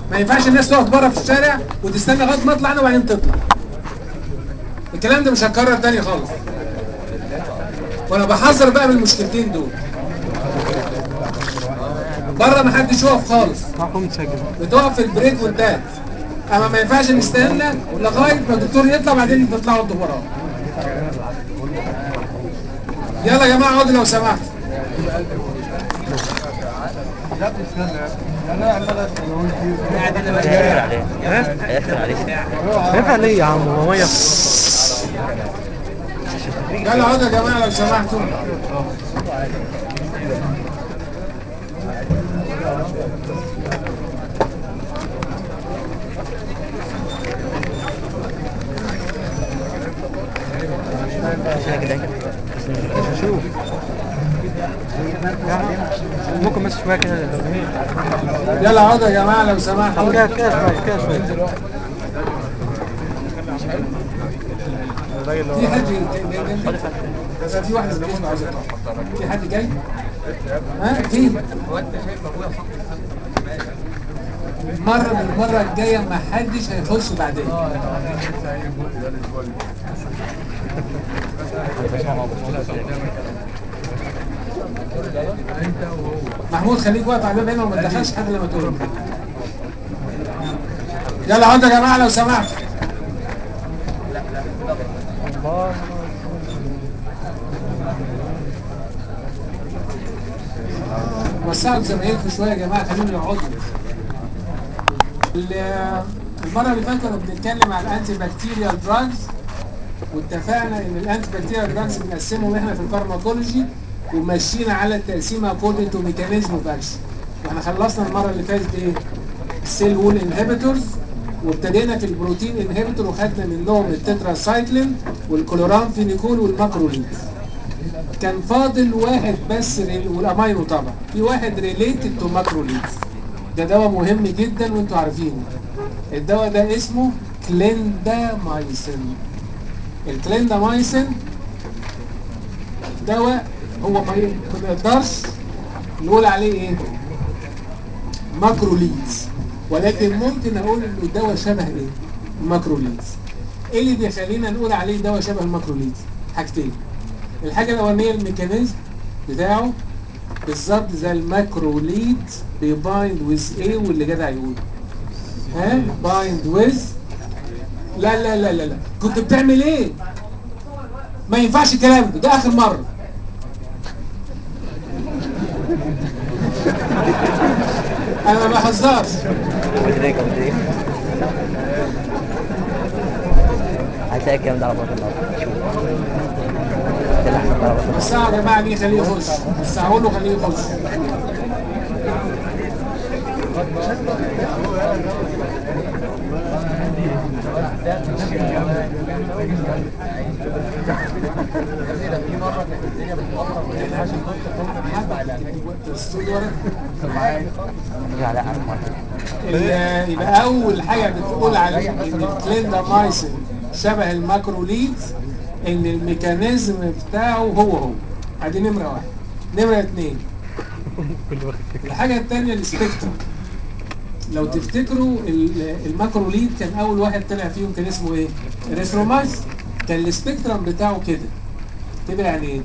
ما ينفعش الناس تقف بره في الشارع وتستنى لغايه ما اطلع انا وبعدين تطلع الكلام ده مش هتكرر تاني خالص وانا بحذر بقى من المشكلتين دول بره ما حدش يقف خالص معكم تسجل بتقف في البريك والدات اما ما ينفعش نستنى لغايه ما الدكتور يطلع بعدين تطلعوا انتوا وراه يلا يا جماعه اقعدوا لو سمحت هينفع ليه يا عم هو ميه يلا اقعدوا يا جماعه لو سمحتوا شوف ممكن بس شويه كده يلا اقعدوا يا جماعه لو سمحتوا كده كده شويه كده شويه الراجل في حد جاي جنبي؟ بس في واحد زميلي عايز يطلع. في حد جاي؟ ها في مرة من المرة الجاية ما حدش هيخش بعدين محمود خليك واقف على الباب هنا وما تدخلش حد لما تقول يلا اقعدوا يا جماعة لو سمحت وسعوا زمايلكم شويه يا جماعه خليهم يقعدوا ال- المره اللي فاتت كنا بنتكلم على الانتي بكتيريال دراجز واتفقنا ان الانتي بكتيريال دراجز بنقسمهم احنا في الفارماكولوجي ومشينا على التقسيم اكوردنج تو ميكانيزم اوف اكشن واحنا خلصنا المره اللي فاتت ايه؟ السيل وول انهبيتورز وابتدينا في البروتين انهبيتور وخدنا منهم التتراسايكلين والكلورامفينيكول والماكروليد كان فاضل واحد بس ريل- والامينو طبعا في واحد ريليتد تو ماكروليدز ده دواء مهم جدا وانتوا عارفينه الدواء ده اسمه كليندامايسين الكليندامايسين دواء هو ما ي- ما نقدرش نقول عليه ايه ماكروليدز ولكن ممكن اقول انه دواء شبه ايه الماكروليدز ايه اللي بيخلينا نقول عليه دواء شبه الماكروليدز حاجتين الحاجه الاولانيه الميكانيزم بتاعه بالظبط زي الماكروليد بيبايند ويز ايه واللي جدع يقول ها بايند ويز لا لا لا لا لا كنت بتعمل ايه ما ينفعش الكلام ده ده اخر مره انا ما بهزرش هتلاقي الكلام ده على بطل النهارده شوف ده اللي احسن على بطل بس يا جماعه دي خليه يخش بس هقول له خليه يخش لا لا عارف عارف. ال- يبقى اول حاجه بتقول على ان الكليندامايسين شبه الماكروليدز ان الميكانيزم بتاعه هو هو ادي نمره واحد نمره اتنين الحاجه الثانيه السبيكترم لو تفتكروا ال- الماكروليد كان اول واحد طلع فيهم كان اسمه ايه؟ ريثرومايس كان السبيكترم بتاعه كده كده يعني ايه؟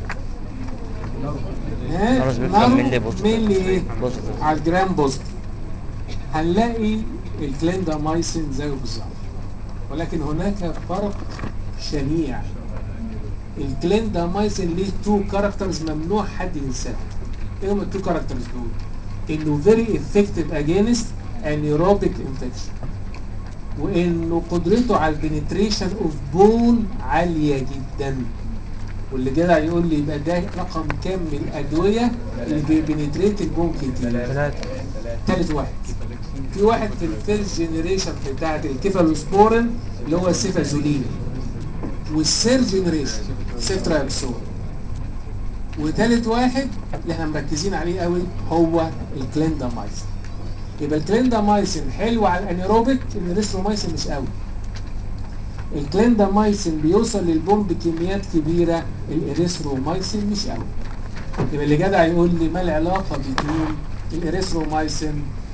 ها؟ نارو سبيكترم نارو ملي بوزيتيف. ملي ايه؟ بوزيتيف. على الجرام بوزيتيف هنلاقي الكليندامايسين زيه بالظبط ولكن هناك فرق شنيع الكليندامايسين ليه تو كاركترز ممنوع حد ينساهم ايه هم التو كاركترز دول انه فيري افكتيف اجينست انيروبيك انفكشن وانه قدرته على البنتريشن اوف بون عاليه جدا واللي جدع يقول لي يبقى ده رقم كام من الادويه اللي بيبنتريت البون كتير ثلاثة ثالث واحد في واحد في الفيرست جنريشن بتاعت الكيفالوسبورين اللي هو السيفازولين والثيرد جنريشن سيفترايبسون وثالث واحد اللي احنا مركزين عليه قوي هو الكليندامايسين يبقى الكليندامايسين حلو على الانيروبيك الريثرومايسين مش قوي الكليندامايسين بيوصل للبوم بكميات كبيره الاريثرومايسين مش قوي يبقى اللي جدع يقول لي ما العلاقه بين الاريثرومايسين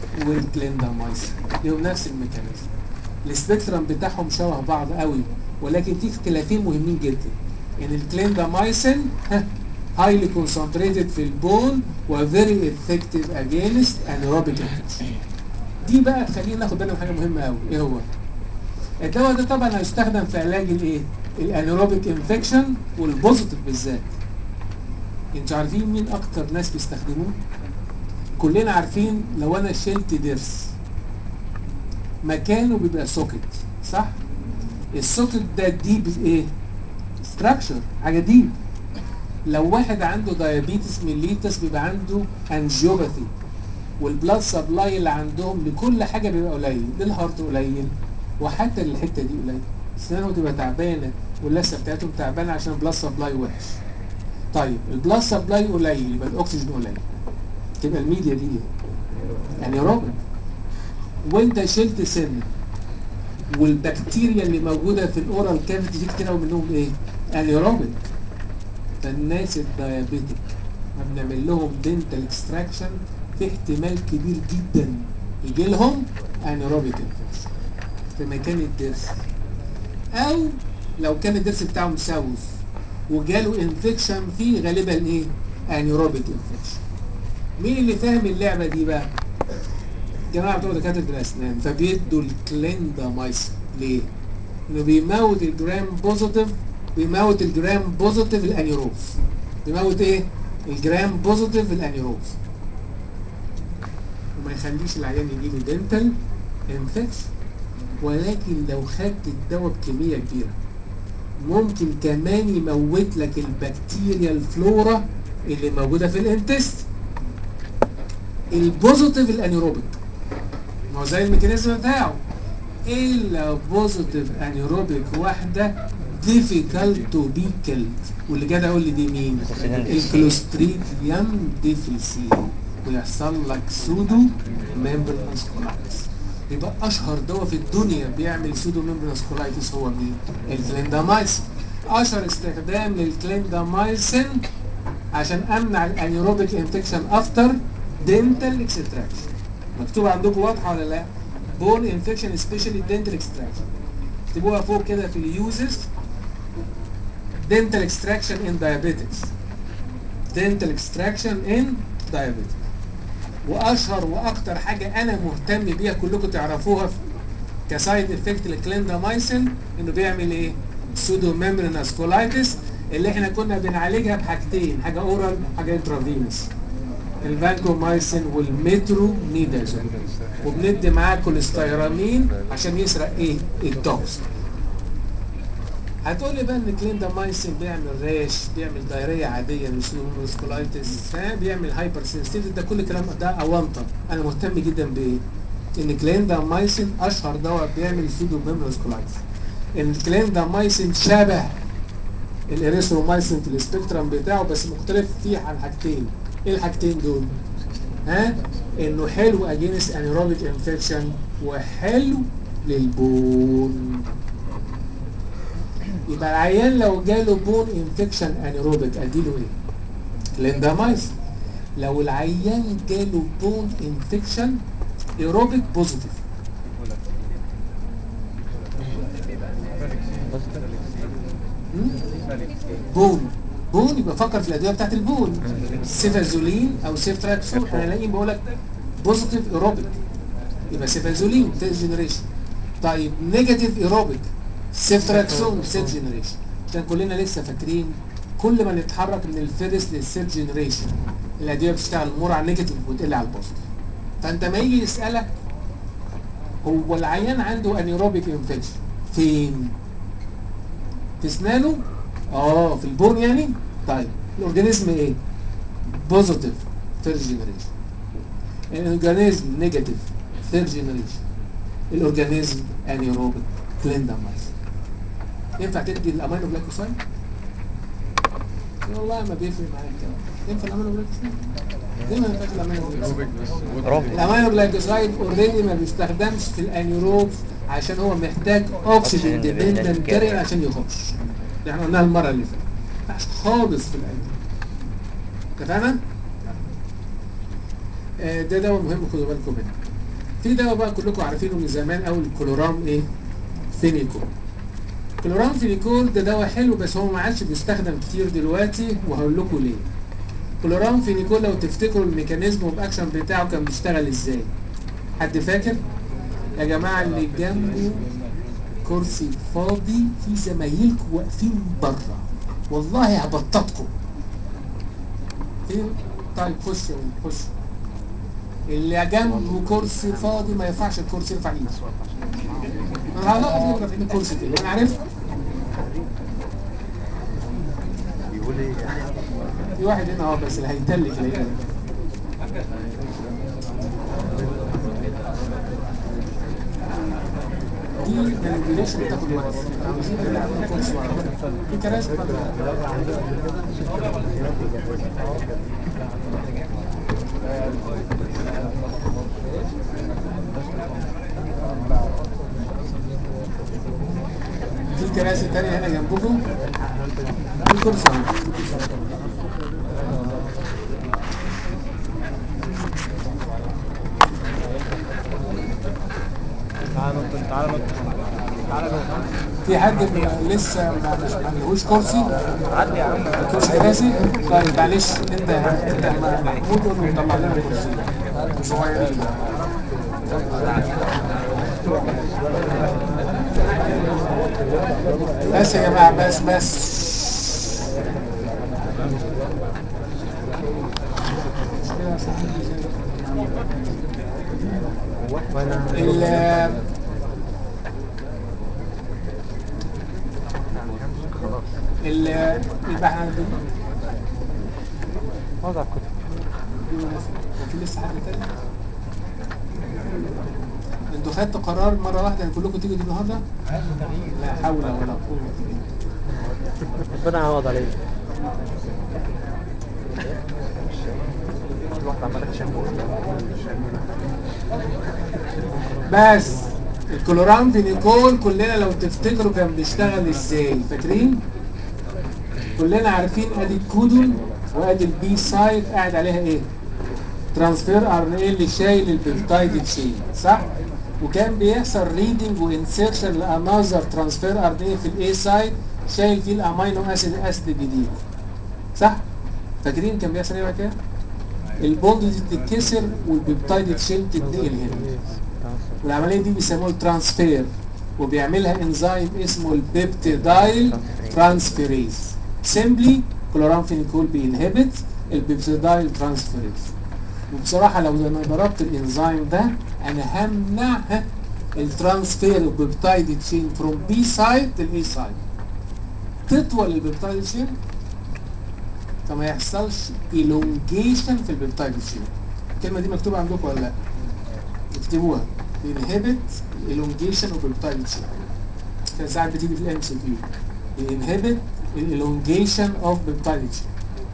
والكليندامايسين لهم نفس الميكانيزم السبيكترم بتاعهم شبه بعض قوي ولكن في اختلافين مهمين جدا ان الكليندامايسين هايلي كونسنتريتد في البون وفيري افكتيف اجينست انيروبيك انفكشن دي بقى تخلينا ناخد بالنا من حاجه مهمه قوي ايه هو الدواء ده طبعا هيستخدم في علاج الايه الانيروبيك انفكشن والبوزيتيف بالذات انتوا عارفين مين اكتر ناس بيستخدموه كلنا عارفين لو انا شلت ضرس مكانه بيبقى سوكت صح السوكت ده ديب ايه ستراكشر حاجه ديب لو واحد عنده دايابيتس ميليتس بيبقى عنده انجيوباثي والبلاد سبلاي اللي عندهم لكل حاجه بيبقى قليل للهارت قليل وحتى للحته دي قليل اسنانه تبقى تعبانه واللثه بتاعتهم تعبانه عشان البلاد سبلاي وحش طيب البلاد سبلاي قليل يبقى الاكسجين قليل تبقى الميديا دي ايه؟ يعني روبن وانت شلت سنه والبكتيريا اللي موجوده في الاورال كافيتي دي كتير قوي منهم ايه؟ انيروبيك فالناس الدايابيتك ما بنعمل لهم دنتال اكستراكشن في احتمال كبير جدا يجي لهم انيروبيك انفكشن في مكان الضرس او لو كان الضرس بتاعه مسوس وجاله انفكشن فيه غالبا ايه؟ انيروبيك انفكشن مين اللي فاهم اللعبه دي بقى؟ جماعه بتوع دكاتره الاسنان فبيدوا الكليندامايسين ليه؟ انه بيموت الجرام بوزيتيف بيموت الجرام بوزيتيف الانيروز بيموت ايه؟ الجرام بوزيتيف الانيروز وما يخليش العيان يجي له دنتال انفكشن ولكن لو خدت الدواء بكميه كبيره ممكن كمان يموت لك البكتيريا الفلورا اللي موجوده في الانتست البوزيتيف الانيروبيك ما هو زي الميكانيزم بتاعه الا بوزيتيف انيروبيك واحده difficult to be killed واللي جاي اقول لي دي مين؟ الكلوستريديوم ديفيسي ويحصل لك سودو ميمبرنس كولايتس يبقى اشهر دواء في الدنيا بيعمل سودو ميمبرنس كولايتس هو مين؟ الكليندامايسين اشهر استخدام للكليندامايسين عشان امنع الانيروبيك انفكشن افتر دنتال اكستراكشن مكتوب عندكم واضحه ولا لا؟ بون انفكشن سبيشالي دنتال اكستراكشن اكتبوها فوق كده في اليوزز dental extraction in diabetics dental extraction in diabetics واشهر واكتر حاجه انا مهتم بيها كلكم تعرفوها في- كسايد افكت للكليندامايسين انه بيعمل ايه سودو ميمبرينس كولايتس اللي احنا كنا بنعالجها بحاجتين حاجه اورال حاجه انترافينوس الفانكومايسين والمترو نيدازول وبندي معاه كوليستيرامين عشان يسرق ايه التوكسين هتقول لي بقى ان كليندامايسين بيعمل ريش بيعمل دايريه عاديه مش سكولايتس بيعمل هايبر سنسيتيف ده كل الكلام ده اونطه انا مهتم جدا بايه؟ ان كليندامايسين اشهر دواء بيعمل سودو سكولايتس ان الكليندامايسين شبه الاريثرومايسين في السبيكترم بتاعه بس مختلف فيه عن حاجتين ايه الحاجتين دول؟ ها؟ انه حلو اجينست انيروبيك انفكشن وحلو للبون يبقى العيان لو جاله بون انفكشن انيروبيك اديله ايه؟ كليندامايسين لو العيان جاله بون انفكشن ايروبيك بوزيتيف بون بون يبقى فكر في الادويه بتاعت البون سيفازولين او سيفتراكسون انا لاقيين بقول لك بوزيتيف ايروبيك يبقى سيفازولين ثيرد جنريشن طيب نيجاتيف ايروبيك سيفتراكسون ثيرد جنريشن عشان كلنا لسه فاكرين كل ما نتحرك من الفيرست للثيرد جنريشن الادويه بتشتغل مور على النيجاتيف وتقل على البوزيتيف فانت ما يجي يسالك هو العيان عنده انيروبيك انفكشن فين؟ في اسنانه؟ اه في البون يعني؟ طيب الاورجانيزم ايه؟ بوزيتيف ثيرد جنريشن الاورجانيزم نيجاتيف ثيرد جنريشن الاورجانيزم انيروبيك كليندامايسين ينفع تدي الامينو جلايكوسايد؟ والله ما بيفرق معايا الكلام ينفع الامينو جلايكوسايد؟ ليه ما ينفعش الامينو جلايكوسايد؟ روبي الامينو جلايكوسايد اوريدي ما بيستخدمش في الانيروبس عشان هو محتاج اوكسجين ديبندنت كارير عشان يخش احنا قلناها المره اللي فاتت ما ينفعش خالص في الانيروب اتفقنا؟ آه، ده دواء مهم خدوا بالكم منه في دواء بقى كلكم عارفينه من زمان قوي الكلورام ايه فينيكول كلورام فينيكول ده دواء حلو بس هو ما عادش بيستخدم كتير دلوقتي وهقول لكم ليه كلورام فينيكول لو تفتكروا الميكانيزم اوف اكشن بتاعه كان بيشتغل ازاي حد فاكر يا جماعه اللي جنبه كرسي فاضي في زمايلكم واقفين بره والله هبططكم فين طيب خش يا ولد، خش اللي جنبه كرسي فاضي ما ينفعش الكرسي يرفع ايده انا هنقف نبقى في الكرسي كده انا عارف بيقول ايه في واحد هنا اه بس اللي هيتلك الايام دي مانيبيوليشن بتاخد وقت عاوزين نعمل كورس ورا بعض. في كراسي فاضية. في كراسي تانية هنا جنبكم في كرسي اهو تعالى نط تعالى نط تعالى نط في حد م- لسه ما مش- ما عندهوش كرسي عدي يا عم كرسي كراسي طيب معلش انت انت م- محمود قول له طلع لنا كرسي صغيرين بس يا جماعه بس بس وانا ال خلاص ال يبقى احنا وضع الكتب وفي لسه حد تاني انتوا خدتوا قرار مره واحده ان كلكم تيجوا النهارده لا حول ولا قوه ربنا يعوض عليك الواحد عمال تشمه بس الكلورام فينيكول كلنا لو تفتكروا كان بيشتغل ازاي فاكرين كلنا عارفين ادي الكودون وادي البي سايد قاعد عليها ايه ترانسفير ار ان ايه اللي شايل البيبتايد تشين صح وكان بيحصل ريدنج وانسيرشن لانذر ترانسفير ار ان ايه في الاي سايد شايل فيه الامينو اسيد اسيد الجديد صح فاكرين كان بيحصل ايه بعد كده البوند دي تتكسر والبيبتايد تشين تتنقل هنا والعمليه دي بيسموها الترانسفير وبيعملها انزيم اسمه البيبتيدايل ترانسفيريز سيمبلي كلورامفينيكول بينهبت البيبتيدايل ترانسفيريز وبصراحه لو انا ضربت الانزيم ده انا همنع الترانسفير البيبتايد تشين فروم بي سايد للاي سايد تطول البيبتايد تشين فما يحصلش elongation في البيبتايد تشين الكلمه دي مكتوبه عندكم ولا لا؟ اكتبوها بينهبت elongation اوف البيبتايد تشين كان ساعات بتيجي في الام سي كيو بينهبت elongation اوف بيبتايد تشين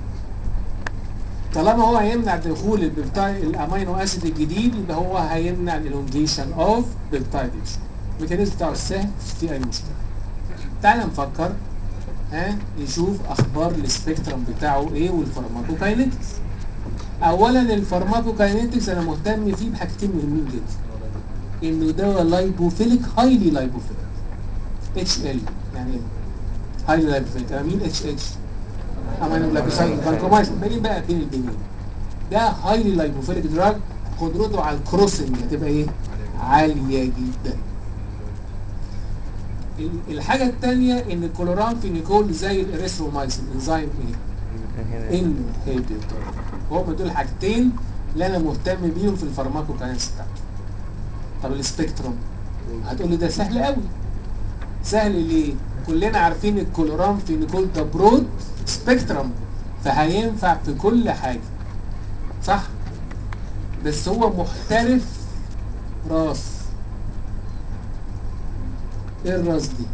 طالما هو هيمنع دخول البيبتايد الامينو اسيد الجديد يبقى هو هيمنع الالونجيشن اوف بيبتايد تشين الميكانيزم بتاعه سهل مش فيه اي مشكله تعال نفكر ها نشوف اخبار السبيكترم بتاعه ايه والفارماكوكاينetics اولا الفارماكوكاينetics انا مهتم فيه بحاجتين مهمين جدا انه دواء لايبوفيليك هايلي لايبوفيليك اتش ال يعني ايه هايلي لايبوفيليك انا مين اتش اتش امينو جلايكوسايد فانكومايسين باين بقى بين البنين ده هايلي لايبوفيليك دراج قدرته على الكروسنج هتبقى ايه عاليه جدا ال- الحاجه الثانيه ان الكلورامفينيكول زي الاريثرومايسين انزيم ايه انهبيتور هم دول حاجتين اللي انا مهتم بيهم في الفارماكوكاينس بتاعتي طب السبيكتروم هتقول لي ده سهل قوي سهل ليه كلنا عارفين الكلورام فينيكول ده برود سبيكترم فهينفع في كل حاجه صح بس هو محترف راس ايه الراس دي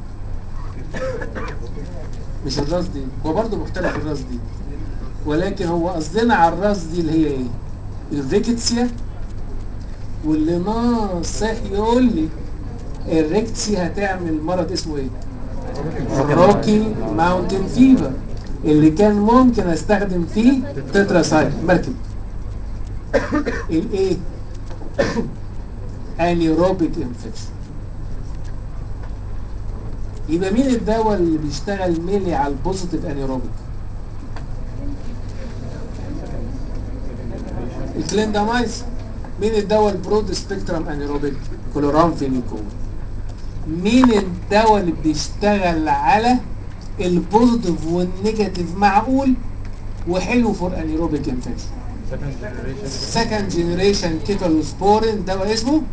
مش الراس دي هو برضه محترف الراس دي ولكن هو قصدنا على الراس دي اللي هي ايه الريكتسيا واللي ناصح يقول لي الريكتسيا هتعمل مرض اسمه ايه الروكي ماونتن فيفر اللي كان ممكن استخدم فيه تتراسايد مركب الايه انيروبيك انفكشن يبقى مين الدواء اللي بيشتغل ميلي على البوزيتيف انيروبيك الكليندامايسين مين الدواء البرود سبيكترم انيروبيك كلورامفينيكول مين الدواء اللي بيشتغل على البوزيتيف والنيجاتيف معقول وحلو فور انيروبيك انفكشن second generation سكند جنريشن كيفالوسبورين دواء اسمه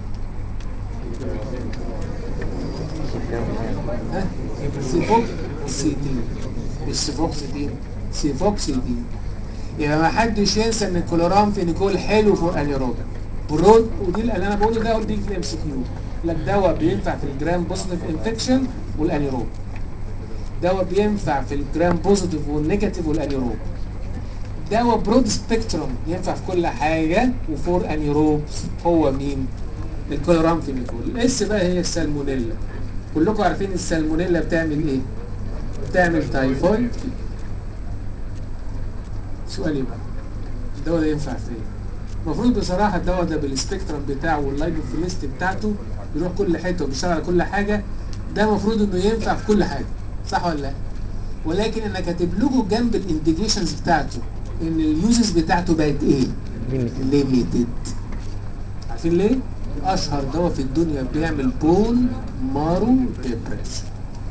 ها سيفوكسيدين مش سيفوكسيدين سيفوكسيدين يبقى ما حدش ينسى ان الكلورامفينيكول حلو فور انيروبيك برود ودي اللي انا بقوله ده بيجي في الام سي كيو لك دواء بينفع في الجرام بوزيتيف انفكشن والانيروب دواء بينفع في الجرام بوزيتيف والنيجاتيف والانيروب دواء برود سبيكتروم ينفع في كل حاجه وفور انيروبس هو مين؟ الكلورامفينيكول الاس بقى هي السالمونيلا كلكم عارفين السالمونيلا بتعمل ايه؟ بتعمل تايفويد سؤالي بقى الدواء ده ينفع في ايه؟ المفروض بصراحه الدواء ده بالسبيكترم بتاعه واللايبوفيليست بتاعته بيروح كل حته وبيشتغل على كل حاجه ده المفروض انه ينفع في كل حاجه صح ولا لا؟ ولكن انا كاتب لكم جنب الانديكيشنز بتاعته ان اليوزز بتاعته بقت ايه؟ ليميتد عارفين ليه؟ اشهر دواء في الدنيا بيعمل بون مارو ديبريشن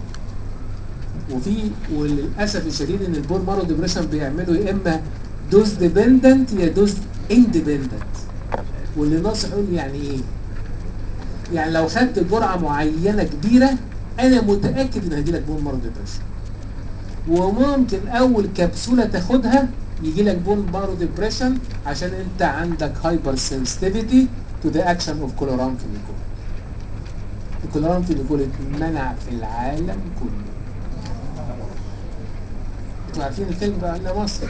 وفي وللاسف الشديد ان البون مارو ديبريشن بيعملوا يا اما دوز ديبندنت يا دوز اندبندنت واللي ناصح يقول لي يعني ايه؟ يعني لو خدت جرعه معينه كبيره انا متاكد ان هيجي لك بون مارو ديبريشن وممكن اول كبسوله تاخدها يجي لك بون مارو ديبريشن عشان انت عندك هايبر سنسيتيفيتي تو ذا اكشن اوف كلورامفينيكول الكلورامفينيكول اتمنع في العالم كله انتوا عارفين الفيلم ده عندنا مصر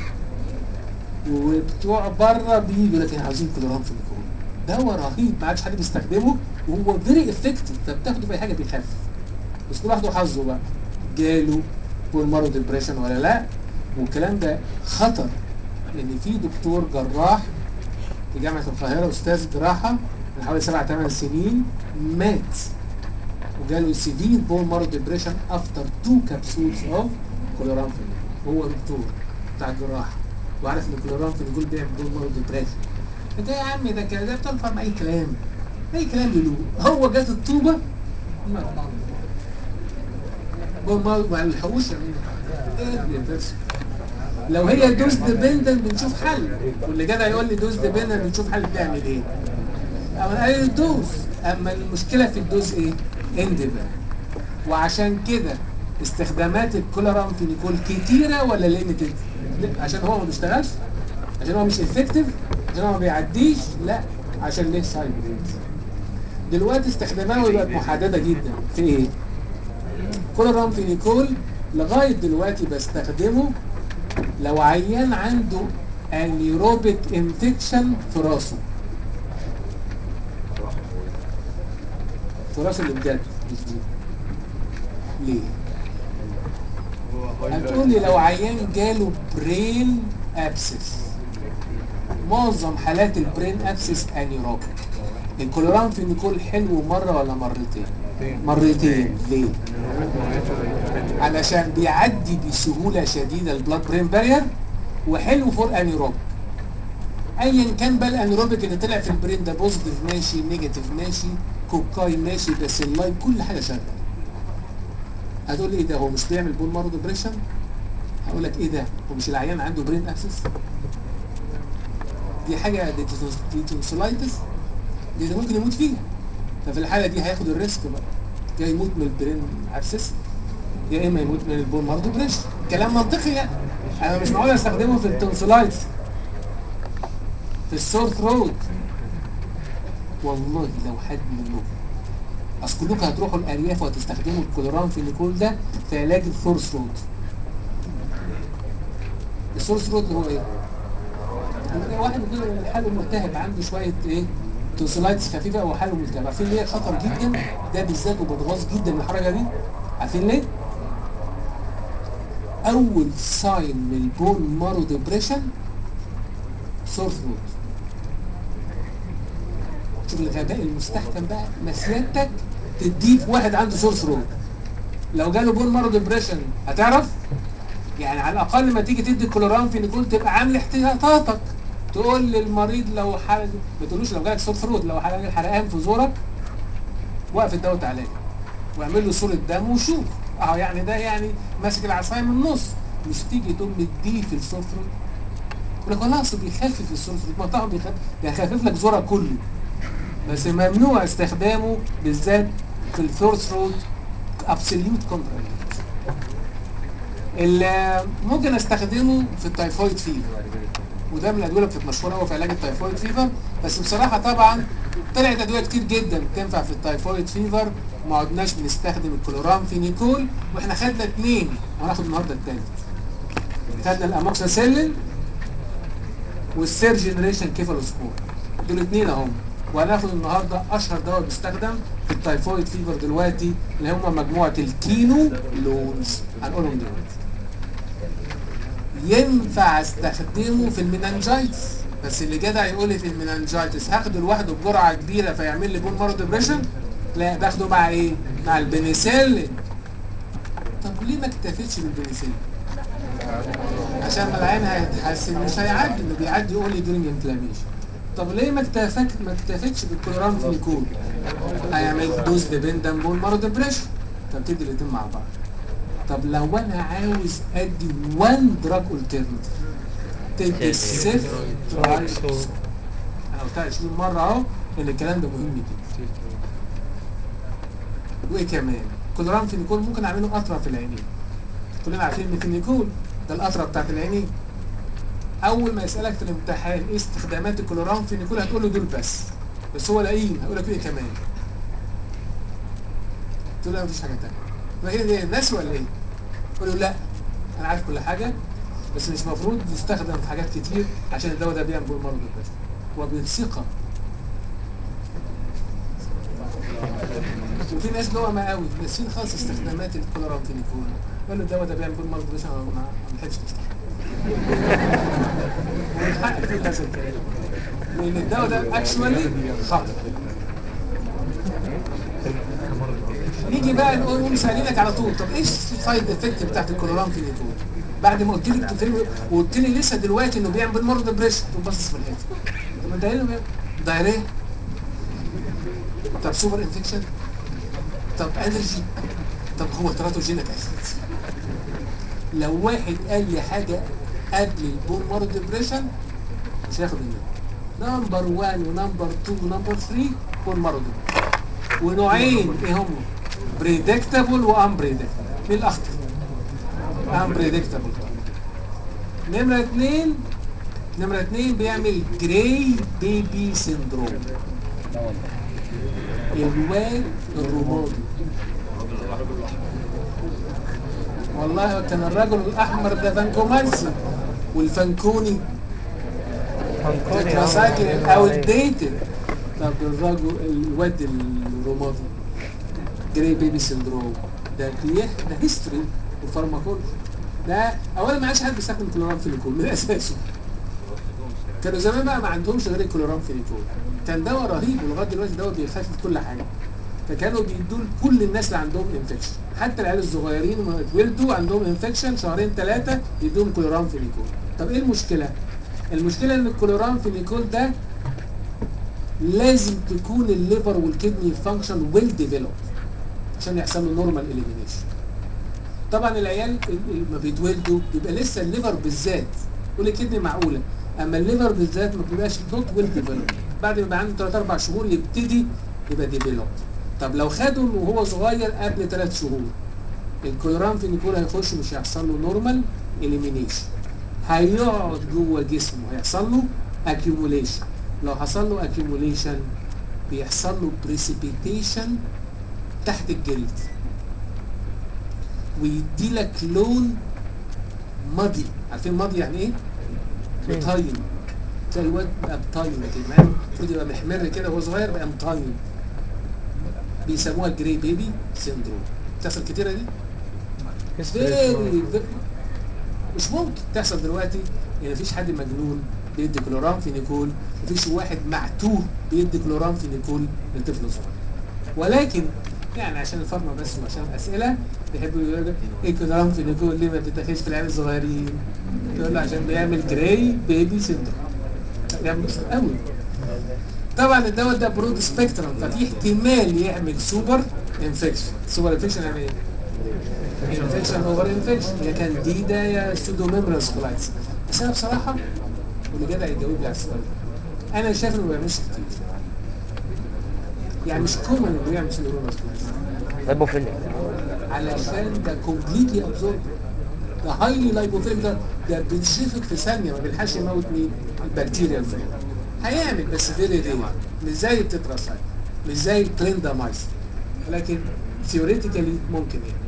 وبتوع بره بيجوا لكن عاوزين كلورامفينيكول دواء رهيب ما عادش حد بيستخدمه وهو فيري افكتيف فبتاخده في اي حاجه بيخفف بس كل واحد وحظه بقى جاله بون مارو ديبريشن ولا لا والكلام ده خطر لان في دكتور جراح في جامعه القاهره استاذ جراحه من حوالي سبع ثمان سنين مات وجاله سيفير بون مارو ديبريشن افتر تو كابسولز اوف كلورامفين هو دكتور بتاع الجراحه وعارف ان الكلورامفين بيعمل بون مارو ديبريشن انت يا عم ده كده ده بتنفع اي كلام اي كلام يقولوه هو جات الطوبه مات. بون مارو ما لحقوش يعملوا ايه اللي بيحصل؟ لو هي دوز ديبندنت بنشوف حل واللي جدع يقول لي دوز ديبندنت بنشوف حل بتعمل ايه اما قال الدوز اما المشكله في الدوز ايه اندبندنت وعشان كده استخدامات الكولورامفينيكول كتيره ولا ليميتد عشان هو ما بيشتغلش عشان هو مش افكتيف عشان هو ما بيعديش لا عشان ليه سايد دلوقتي استخداماته بقت محدده جدا في ايه كولورامفينيكول لغايه دلوقتي بستخدمه لو عيان عنده انيروبيك انفكشن في راسه في راسه اللي بجد مش دي ليه؟ هتقول لي لو عيان جاله برين ابسس معظم حالات البرين ابسس انيروبيك الكلورامفينيكول حلو مره ولا مرتين؟ مرتين ليه؟ علشان بيعدي بسهوله شديده البلاد برين بارير وحلو فور انيروبيك ايا كان بقى الانيروبيك اللي طلع في البرين ده بوزيتيف ماشي نيجاتيف ماشي كوكاي ماشي بس اللايف كل حاجه شغاله هتقول لي ايه ده هو مش بيعمل بون مارو ديبريشن هقول لك ايه ده هو مش العيان عنده برين ابسس دي حاجه دي تونس- دي تونسولايتس دي ده ممكن يموت فيها ففي الحاله دي هياخد الريسك بقى يا يموت من البرين ابسس يا اما يموت من البون مارو ديبريشن كلام منطقي يعني انا مش معقول استخدمه في التونسولايتس في السور ثروت والله لو حد منكم اصل كلكم هتروحوا الارياف وهتستخدموا الكلورامفينيكول ده في علاج الثور ثروت الثور ثروت اللي هو ايه؟ يبقى واحد يقول حاله ملتهب عنده شويه ايه؟ تونسيلايتس خفيفه او حاله ملتهب عارفين ليه خطر جدا ده بالذات وبتغاظ جدا من الحركه دي عارفين ليه؟ اول ساين من البون مارو ديبريشن سور ثروت شوف الغباء المستحكم بقى ما سيادتك تديه واحد عنده سور ثروت لو جاله بون مارو ديبريشن هتعرف يعني على الاقل ما تيجي تدي كلورام في نيكول تبقى عامل احتياطاتك تقول للمريض لو حرق ما تقولوش لو جالك سور ثروت لو حرق حرقان في زورك وقف الدواء تعالى واعمل له صوره دم وشوف اه يعني ده يعني ماسك العصايه من النص مش تيجي تقوم مديه في السور ثروت يقول لك والله اصل بيخفف السور ثروت ما طبعا بيخفف بيخفف لك زورك كله بس ممنوع استخدامه بالذات في الثور ثروت ابسوليوت كونترا اللي ممكن استخدمه في التايفويد فيفر وده من الادويه اللي كانت مشهوره قوي في علاج التايفويد فيفر بس بصراحه طبعا طلعت ادويه كتير جدا تنفع في التايفويد فيفر وما عدناش بنستخدم الكلورام فينيكول واحنا خدنا اثنين وهناخد النهارده الثالث خدنا الاموكساسيلين والسير جنريشن كيفالوسبور دول اثنين اهم وهناخد النهارده اشهر دواء بيستخدم في التايفويد فيفر دلوقتي اللي هم مجموعه الكينو لونز هنقولهم دلوقتي ينفع استخدمه في المننجايتس بس اللي جدع يقول لي في المننجايتس هاخده لوحده بجرعه كبيره فيعمل لي بون مارو ديبريشن لا باخده مع ايه مع البنسلين طب ليه ما اكتفيتش بالبنسلين عشان ما العين هيتحسن مش هيعدي انه بيعدي يقول لي دورينج انفلاميشن طب ليه ما اكتفت ما اكتفتش بالكلورام فينيكول هيعمل دوز ديبندن بون مارو ديبريشن طب تدي الاثنين مع بعض طب لو انا عاوز ادي وان دراج الترناتيف تدي السيف ترايس انا قلتها 20 مره اهو ان الكلام ده مهم جدا وايه كمان كلورام فينيكول ممكن اعمله قطره في العينين كلنا عارفين ان فينيكول ده القطره بتاعت العينين اول ما يسالك في الامتحان ايه استخدامات الكلورام فينيكول هتقول له دول بس بس هو لاقيين هيقول لك ايه كمان تقول له مفيش حاجه ثانيه ما هي دي الناس ولا ايه؟ قول له لا انا عارف كل حاجه بس مش مفروض يستخدم في حاجات كتير عشان الدواء ده بيعمل مرض البشر وبثقه وفي ناس لقمة قوي ناسيين خالص استخدامات الكلورام فينيكول قال له الدواء ده بيعمل مرض البشر ما ما بنحبش نستخدمه والحق في هذا الكلام لان الدواء ده اكشوالي خطر نيجي بقى نقول نقوم سالينك على طول طب ايش السايد افكت بتاعت الكلورام فينيكول بعد ما قلت لك تفهم وقلت لي لسه دلوقتي انه بيعمل مرض ديبريشن تقوم باصص في الحته طب انت قايل له دايريه طب سوبر انفكشن طب الرجي طب هو تراتوجينيك اسيد لو واحد قال لي حاجه قبل البون مارو ديبريشن مش هياخد النمبر نمبر 1 ونمبر 2 ونمبر 3 بون مارو ديبريشن ونوعين ايه هم بريدكتابل وان بريدكتابل مين الاخطر ان بريدكتابل نمره اثنين نمره اثنين بيعمل جراي بيبي سيندروم الواد الرمادي والله كان الرجل الاحمر ده فانكومانسي والفانكوني تتراسايكل اوت ديتد طب الرجل الواد الرمادي جراي بيبي سندروم ده بيح ده هيستوري وفارماكولوجي ده اولا ما عادش حد بيستخدم كلورام فينيكول من اساسه كانوا زمان بقى ما عندهمش غير الكلورام فينيكول كان دواء رهيب ولغايه دلوقتي دواء بيخفف كل حاجه فكانوا بيدوا لكل الناس اللي عندهم انفكشن حتى العيال الصغيرين لما اتولدوا عندهم انفكشن شهرين ثلاثه يدوهم كلورام فينيكول طب ايه المشكله المشكله ان الكلورام فينيكول ده لازم تكون الليفر والكدني فانكشن ويل ديفلوب عشان يحصل له نورمال اليمينيشن طبعا العيال ما بيتولدوا بيبقى لسه الليفر بالذات كل كدني معقوله اما الليفر بالذات ما بيبقاش نوت ويل ديفلوب بعد ما يبقى عنده 3 4 شهور يبتدي يبقى ديفلوب طب لو خده وهو صغير قبل 3 شهور الكلورام فينيكول هيخش مش هيحصل له نورمال اليمينيشن هيقعد جوه جسمه هيحصل له اكيوموليشن لو حصل له اكيوموليشن بيحصل له بريسيبيتيشن تحت الجلد ويدي لك لون مضي عارفين مضي يعني ايه؟ مطين تلاقي الواد بقى مطين كده مع إنه المفروض يبقى محمر كده وهو صغير بقى مطين بيسموها جري بيبي سيندروم بتحصل كتيره دي؟ فيري مش ممكن تحصل دلوقتي يعني مفيش حد مجنون بيدي كلورامفينيكول مفيش واحد معتوه بيدي كلورامفينيكول لطفل صغير ولكن يعني عشان الفارما بس وعشان الاسئله بيحبوا يقولوا لك ايه كلورامفينيكول ليه ما بتتاخدش في العيال الصغيرين؟ يقول له عشان بيعمل جراي بيبي سيندروم بيعمل بس قوي طبعا الدواء ده برود سبيكترم ففي احتمال يعمل سوبر انفكشن سوبر انفكشن يعني ايه؟ انفكشن اوفر انفكشن يا كانديدا يا سودو ميمبرانس كولايتس بس انا بصراحه واللي جدع يجاوب لي على السؤال ده انا شايف انه ما بيعملش كتير يعني مش كومن انه يعمل سودو ميمبرانس كولايتس هيبوفيليك علشان ده كومبليتلي ابزورب ده هايلي لايبوفيليك ده ده بينشفط في ثانيه ما بيلحقش يموت مين؟ البكتيريا الفلور هيعمل بس فيري رير مش زي التتراسايد مش زي الكليندامايسين ولكن ثيوريتيكالي ممكن يعني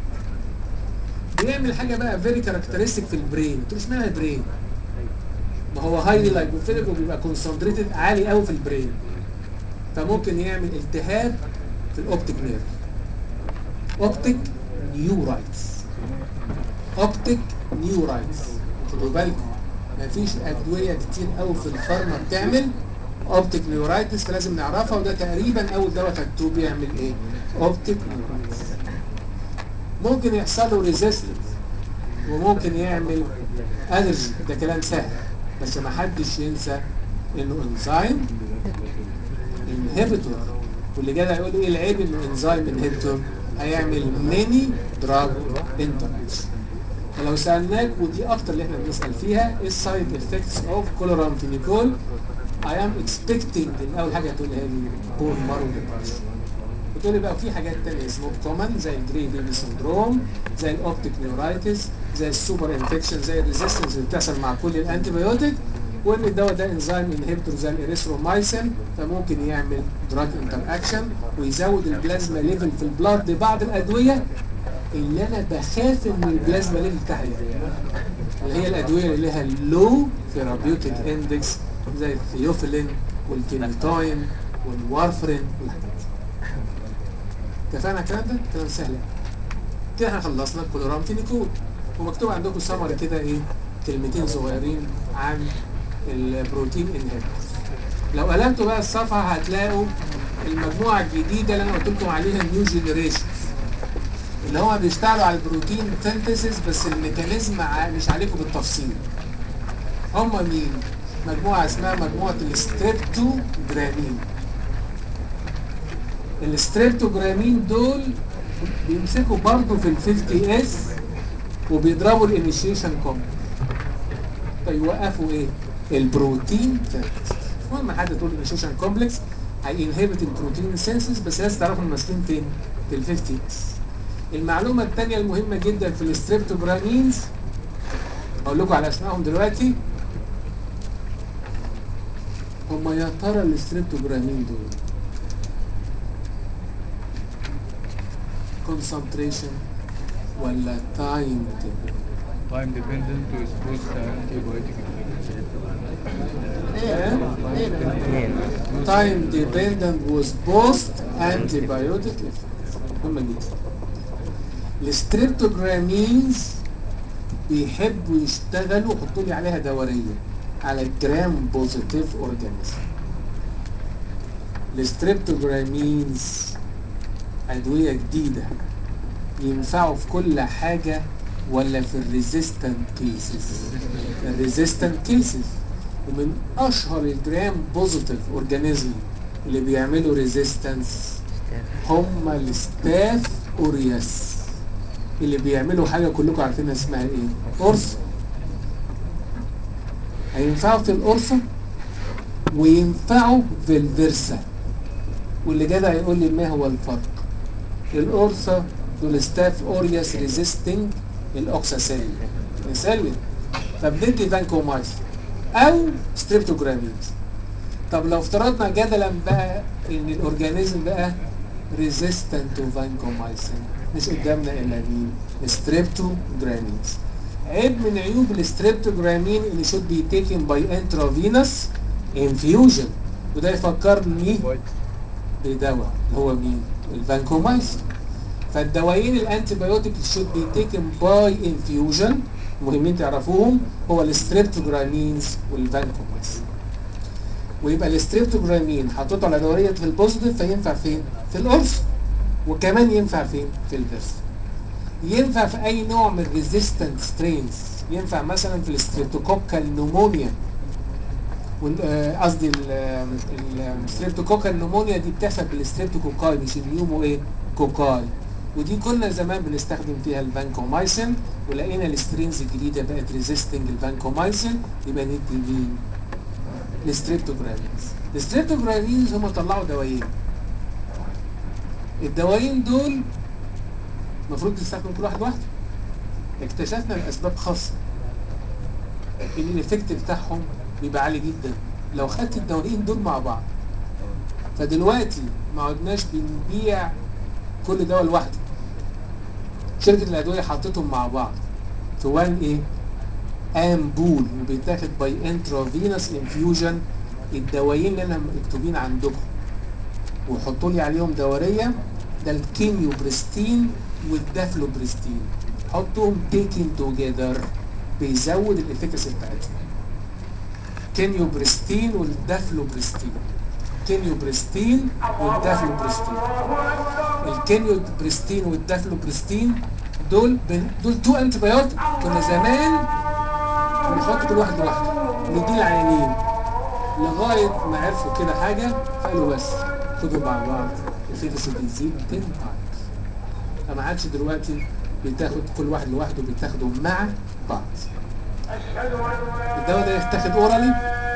بيعمل حاجه بقى فيري كاركترستيك في البرين تقول اشمعنى البرين؟ ما هو هايلي لايبوفيليك وبيبقى كونسنتريتد عالي قوي في البرين فممكن يعمل التهاب في الاوبتيك نيرف اوبتيك نيورايتس اوبتيك نيورايتس خدوا بالكم مفيش ادويه كتير قوي في الفارما بتعمل اوبتيك نيورايتس فلازم نعرفها وده تقريبا اول دواء خدتوه بيعمل ايه اوبتيك نيورايتس ممكن يحصل له ريزيستنس وممكن يعمل الرجي ده كلام سهل بس ما حدش ينسى انه انزيم انهبيتور واللي جدع يقول ايه العيب انه انزيم انهبيتور هيعمل ميني دراج انتراكشن فلو سالناك ودي اكتر اللي احنا بنسال فيها ايه السايد افكتس اوف كولورامفينيكول اي ام اكسبكتنج ان اول حاجه هتقولها لي بون مارو ديبرشن بتقول لي بقى في حاجات تانية اسمه كومن زي الجري بيبي سندروم زي الاوبتيك نيورايتس زي السوبر انفكشن زي الريزيستنس اللي بتحصل مع كل الانتي بايوتيك وان الدواء ده انزيم انهبيتور زي الاريثرومايسين فممكن يعمل دراج انتر اكشن ويزود البلازما ليفل في البلاد لبعض الادويه اللي انا بخاف ان البلازما ليفل بتاعها يعلى. اللي هي الادويه اللي لها لو ثيرابيوتيك اندكس زي الثيوفيلين والفينيتوين والوارفرين والحاجات دي. اتفقنا على الكلام ده؟ كلام سهل يعني. كده احنا خلصنا الكلورامفينيكول ومكتوب عندكم سمري كده ايه كلمتين صغيرين عن البروتين انهبيتورز لو قلبتوا بقى الصفحه هتلاقوا المجموعه الجديده اللي انا قلت لكم عليها نيو جينيريشن اللي هم بيشتغلوا على البروتين سينثيسيس بس الميكانيزم ع- مش عليكم بالتفصيل هم مين مجموعه اسمها مجموعه الستريبتوجرامين الستريبتوجرامين دول بيمسكوا برضه في ال 50 اس وبيضربوا الانيشيشن كومبلكس فيوقفوا ايه؟ البروتين سينثيسيس المهم حد تقول انيشيشن كومبلكس هينهبت البروتين سينثيسيس بس لازم تعرفوا إنهم ماسكين فين؟ في ال 50 اس المعلومه الثانيه المهمه جدا في الستريبتوجرامينز اقول لكم على اسمائهم دلوقتي هم يا ترى الستريبتوجرامين دول concentration ولا time dependent time dependent to expose antibiotic اثنين time dependent was post antibiotic effect مهمة جدا الستريبتوجرامينز بيحبوا يشتغلوا حطوا لي عليها دورية على الجرام بوزيتيف اورجانيزم الستريبتوجرامينز أدوية جديدة ينفعوا في كل حاجة ولا في الريزيستنت كيسز الريزيستنت كيسز ومن اشهر الجرام بوزيتيف اورجانيزم اللي بيعملوا ريزيستنس هم الستاف اورياس اللي بيعملوا حاجه كلكم عارفينها اسمها ايه قرص هينفعوا في القرصه وينفعوا في الفيرسا واللي جدع يقول لي ما هو الفرق القرصه دول ستاف اورياس ريزيستنج الاوكساسيلين نسلم فبندي فانكومايسين او ستريبتوجرامينز طب لو افترضنا جدلا بقى ان الاورجانيزم بقى ريزيستنت تو فانكومايسين مش قدامنا الا مين ستريبتوجرامينز عيب من عيوب الستريبتوجرامين اللي should be taken by intravenous infusion وده يفكرني بدواء اللي هو مين الفانكومايسين فالدوايين الانتي بايوتيك should be taken by infusion مهمين تعرفوهم هو الستريبتوجرامينز والفانكومايسين ويبقى الستريبتوجرامين حطيته على دوريه في البوزيتيف فينفع فين؟ في القرص وكمان ينفع فين؟ في الفيرس ينفع في اي نوع من الريزيستنت سترينز ينفع مثلا في الستريبتوكوكال نمونيا وال- آه، قصدي الستريبتوكوكال نمونيا دي بتحصل بالستريبتوكوكاي مش النيومو ايه كوكاي ودي كنا زمان بنستخدم فيها الفانكومايسين ولقينا السترينز الجديده بقت ريزيستنج الفانكومايسين يبقى ندي مين؟ الستريبتوجرامينز الستريبتوجرامينز هم طلعوا دوايين الدوايين دول المفروض تستخدم كل واحد لوحده اكتشفنا لاسباب خاصه ان الايفكت بتاعهم بيبقى عالي جدا لو خدت الدوايين دول مع بعض فدلوقتي ما عدناش بنبيع كل دواء لوحده شركه الادويه حطيتهم مع بعض في وان ايه امبول وبيتاخد باي انترافينوس انفيوجن الدوايين اللي انا مكتوبين عندكم وحطوا لي عليهم دوريه ده الكيميوبريستين والدافلوبريستين حطهم تيكن توجذر بيزود الافكاسي بتاعتهم كيميوبريستين والدافلوبريستين كيميوبريستين والدافلوبريستين الكيميوبريستين والدافلوبريستين دول بن... دول تو انتي بايوتيك كنا زمان بنحط كل واحد لوحده ونديه العيانين لغايه ما عرفوا كده حاجه فقالوا بس خدوا مع بعض الفيتس بتزيد 10 تايمز فما عادش دلوقتي بتاخد كل واحد لوحده بتاخده مع بعض الدواء ده يتاخد اورالي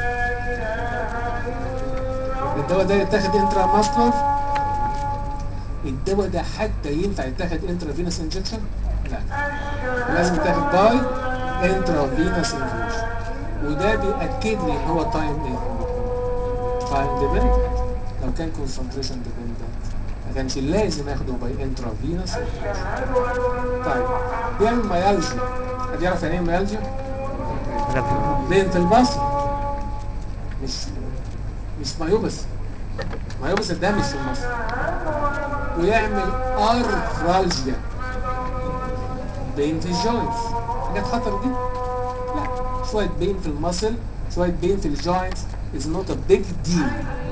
الدواء ده يتاخد انترا ماسكولار الدواء ده حتى ينفع يتاخد انترا فينوس انجكشن لا لازم يتاخد باي انترا فينوس انفيوجن وده بيأكد لي ان هو تايم ايه تايم ديبندنت لو كان كونسنتريشن ديبندنت ما كانش لازم اخده باي انترا فينوس طيب بيعمل ميالجيا حد يعرف يعني ايه ميالجيا؟ بين في البصر مش مش مايوبس مايوبس ده مش في المصر ويعمل ارثرالجيا بين في الجوينتس حاجات خطر دي لا شويه بين في المصل شويه بين في الجوينتس از نوت ا بيج ديل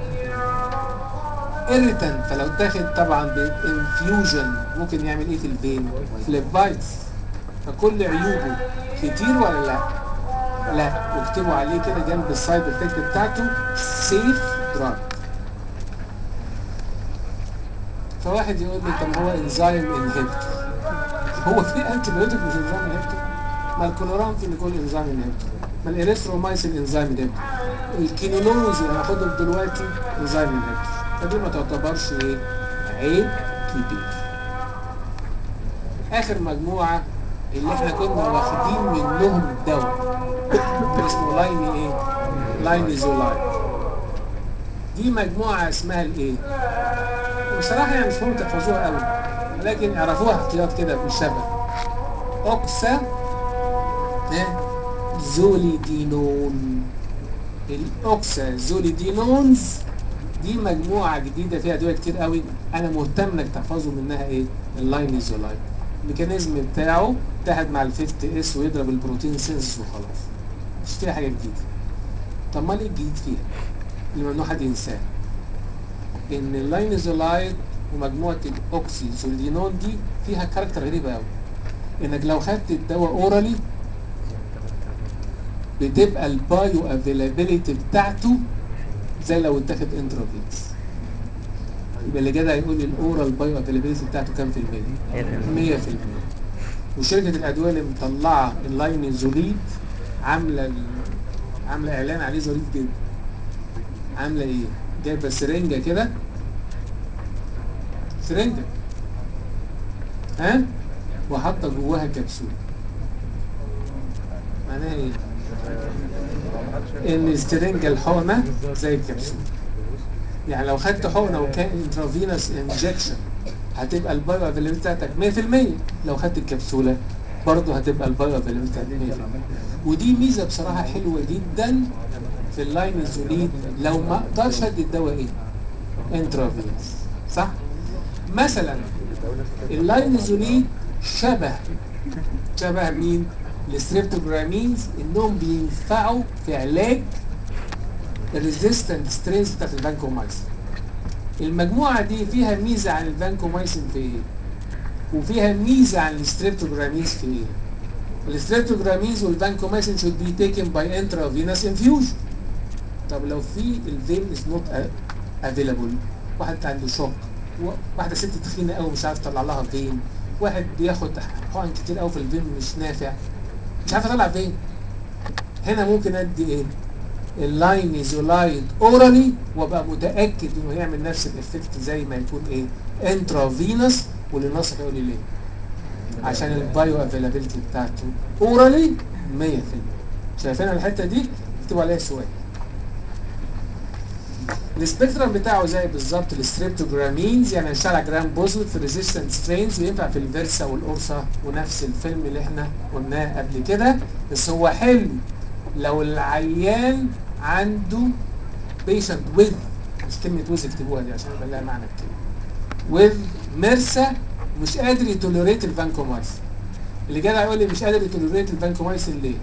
irritant فلو اتاخد طبعا بانفيوجن ممكن يعمل ايه في الفين فليبايتس فكل عيوبه كتير ولا لا لا واكتبوا عليه كده جنب السايد افكت بتاعته سيف دراج فواحد يقول لي طب هو انزيم انهبيتور هو في انتي بايوتيك مش انزيم انهبيتور ما الكلورانفين يكون انزيم انهبيتور ما الاريثرومايسين انزيم انهبيتور الكينولوز اللي هناخدهم دلوقتي انزيم انهبيتور فدي ما تعتبرش ايه عيب كبير اخر مجموعه اللي احنا كنا واخدين منهم الدواء اسمه لايني ايه لاينيزولاين دي مجموعه اسمها الايه بصراحه يعني مش مهم تحفظوها قوي ولكن اعرفوها احتياط كده بالشبه اوكسا ايه زوليدينون الاوكسا زوليدينونز دي مجموعه جديده فيها ادويه كتير قوي انا مهتم انك تحفظوا منها ايه اللاينيزولاين الميكانيزم بتاعه اتحد مع الفيفت اس ويضرب البروتين سينسز وخلاص مش فيها حاجه جديده طب ما ايه الجديد فيها اللي ممنوع حد ينساه ان اللاينيزولايد ومجموعه الاوكسيزولينون دي فيها كاركتر غريبه قوي انك لو خدت الدواء اورالي بتبقى البايو افيلابيليتي بتاعته زي لو اتاخد انترافينس يبقى اللي جدع يقول لي الاورال بايو افيلابيليتي بتاعته كام في المية؟ 100% وشركه الادويه اللي مطلعه اللاينيزوليد عامله ال- عامله اعلان عليه ظريف جدا عامله ايه؟ جايبه سرنجه كده سرنجه ها وحاطه جواها كبسول معناها ايه؟ ان السرنجه الحقنه زي الكبسول يعني لو خدت حقنه وكان انترافينوس انجكشن هتبقى البايو افيلابيلتي بتاعتك 100% لو خدت الكبسوله برضه هتبقى البايو افيلابيلتي بتاعتك 100% ودي ميزه بصراحه حلوه جدا في اللاينزوليد لو ما اقدرش ادي الدواء ايه؟ انترافينوس صح؟ مثلا اللاينزوليد شبه شبه مين؟ الستريبتوجرامينز انهم بينفعوا في علاج الريزيستنت سترينز بتاعت الفانكومايسين المجموعه دي فيها ميزه عن الفانكومايسين في ايه؟ وفيها ميزه عن الستريبتوجرامينز في ايه؟ الستريبتوجرامينز والفانكومايسين should be taken by intravenous infusion طب لو في الفين از نوت افيلابل واحد عنده شوك و- واحده ست تخينه قوي مش عارف تطلع لها فين واحد بياخد حقن كتير قوي في الفين مش نافع مش عارف اطلع فين هنا ممكن ادي ايه اللاينيزولايد اورالي وابقى متاكد انه هيعمل نفس الافكت زي ما يكون ايه انترافينوس واللي ناصح يقول لي ليه عشان البايو افيلابيلتي بتاعته اورالي 100% شايفين الحته دي اكتبوا عليها سؤال السبيكترم بتاعه زي بالظبط الستريبتوجرامينز يعني هيشتغل على جرام بوزيتيف في ريزيستنت سترينز وينفع في الفيرسا والاورسا ونفس الفيلم اللي احنا قلناه قبل كده بس هو حلو لو العيان عنده بيشنت ويز مش كلمه ويز اكتبوها دي عشان يبقى لها معنى كده ويز ميرسا مش قادر يتوليريت الفانكومايسين اللي جدع يقول لي مش قادر يتوليريت الفانكومايسين ليه؟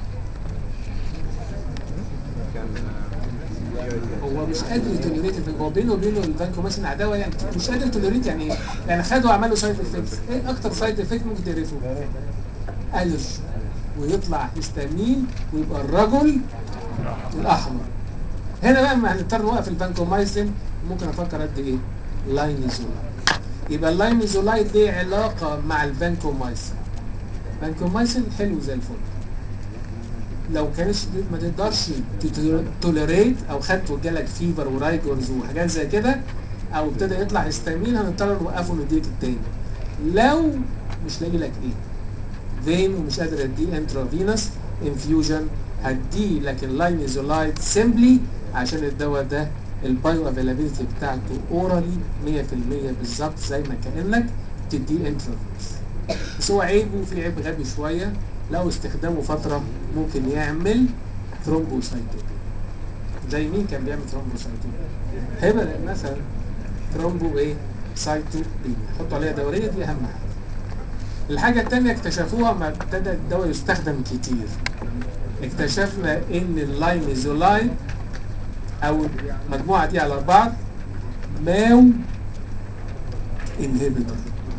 هو مش قادر يتوليريت الفانكو هو بينه وبينه الفانكومايسين عداوه يعني مش قادر يتوليريت يعني ايه؟ يعني خده وعمل له سايد افكتس ايه اكتر سايد افكت ممكن تعرفه؟ الرج ويطلع هيستامين ويبقى الرجل الاحمر هنا بقى ما هنضطر نوقف الفانكومايسين ممكن افكر قد ايه؟ لاينيزولايد يبقى اللاينيزولايد ليه علاقه مع الفانكومايسين الفانكومايسين حلو زي الفل لو كانش ما تقدرش توليريت او خدت وجالك فيفر ورايجورز وحاجات زي كده او ابتدى يطلع هيستامين هنضطر نوقفه ونديك التاني لو مش لاقي لك ايه فين ومش قادر اديه انترافينوس انفيوجن هديه لك اللاينيزولايد سيمبلي عشان الدواء ده البايو افيلابيلتي بتاعته اورالي 100% بالظبط زي ما كانك تديه انترافينوس بس هو عيبه في عيب غبي شويه لو استخدامه فتره ممكن يعمل ثرومبوسايتوبيا زي مين كان بيعمل ثرومبوسايتوبيا؟ هبل مثلا ثرومبو ايه؟ سايتوبيا حطوا عليها دوريه دي اهم حاجه الحاجة التانية اكتشفوها ما ابتدى الدواء يستخدم كتير اكتشفنا ان اللاينيزولاين او المجموعة دي على بعض ماو انهبيتور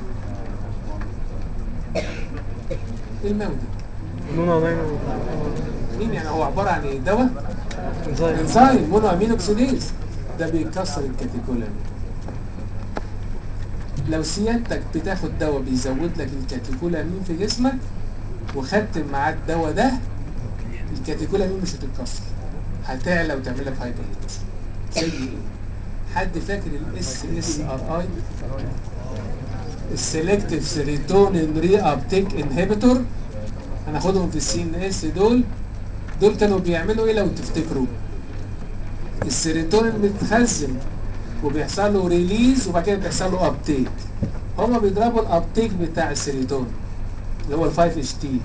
ايه الماو ده؟ نونو ناينو مين يعني هو عبارة عن ايه دواء؟ انزايم انزيم مونو امين اوكسيديز ده بيكسر الكاتيكولامين لو سيادتك بتاخد دواء بيزود لك الكاتيكولامين في جسمك وخدت معاه الدواء ده الكاتيكولامين مش هتتكسر هتعلى وتعمل لك هايبر زي ايه؟ حد فاكر الاس اس ار اي السلكتيف سيروتونين ري ابتيك انهبيتور هناخدهم في السي ان اس دول دول كانوا بيعملوا ايه لو تفتكروا السيروتونين بيتخزن وبيحصل له ريليز وبعد كده بيحصل له ابتيك هما بيضربوا الابتيك بتاع السيروتونين اللي هو ال 5 اتش تي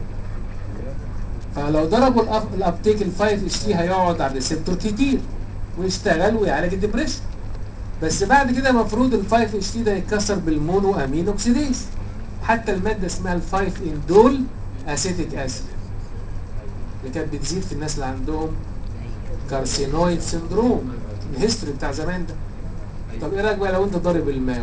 فلو ضربوا الأب- الابتيك ال 5 اتش تي هيقعد على الريسبتور كتير ويشتغل ويعالج الدبريشن بس بعد كده المفروض ال 5 اتش تي ده يتكسر بالمونو امين اوكسيديز حتى الماده اسمها ال 5 اندول اسيتيك اسيد اللي كانت بتزيد في الناس اللي عندهم كارسينويد سندروم الهيستوري بتاع زمان ده طب ايه رايك بقى لو انت ضارب الماو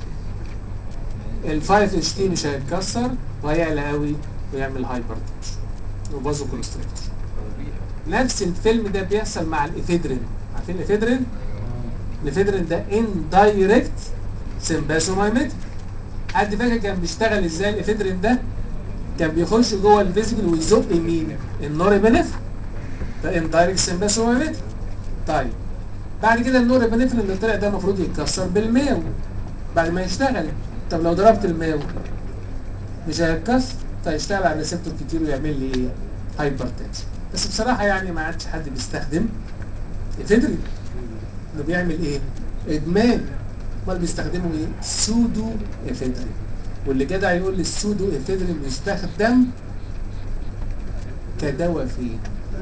ال 5 اتش تي مش هيتكسر وهيعلى قوي ويعمل هايبر تنشن وبازو كونستريكتور نفس الفيلم ده بيحصل مع الافيدرين عارفين الافيدرين الافيدرين ده اندايركت سمباسومايميت حد فاكر كان بيشتغل ازاي الافيدرين ده كان بيخش جوه الفيزيكال ويزق مين النورابينفرين ده اندايركت سمباسومايميت طيب بعد كده النورابينفرين اللي طلع ده المفروض يتكسر بالماو بعد ما يشتغل طب لو ضربت الماو مش هيتكسر فيشتغل على الريسبتور كتير ويعمل لي ايه هايبر تنشن بس بصراحه يعني ما عادش حد بيستخدم افيدرين انه بيعمل ايه ادمان امال بيستخدموا ايه سودو افيدرين واللي جدع يقول لي السودو افيدرين بيستخدم كدواء فين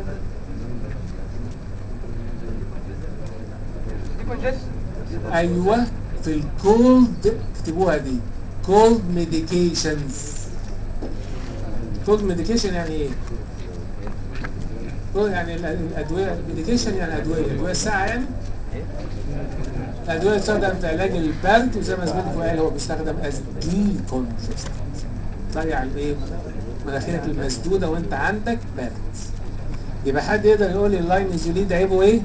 ايوه في الكولد اكتبوها دي كولد ميديكيشنز كولد ميديكيشن يعني ايه؟ cold يعني ال- الادويه ميديكيشن يعني ادويه ادويه الساعه يعني الادويه تستخدم في علاج البرد وزي ما زميلكم قال هو بيستخدم از دي كونجست طيع الايه؟ مناخيرك المسدوده وانت عندك برد يبقى حد يقدر يقول لي اللاينزوليد عيبه ايه؟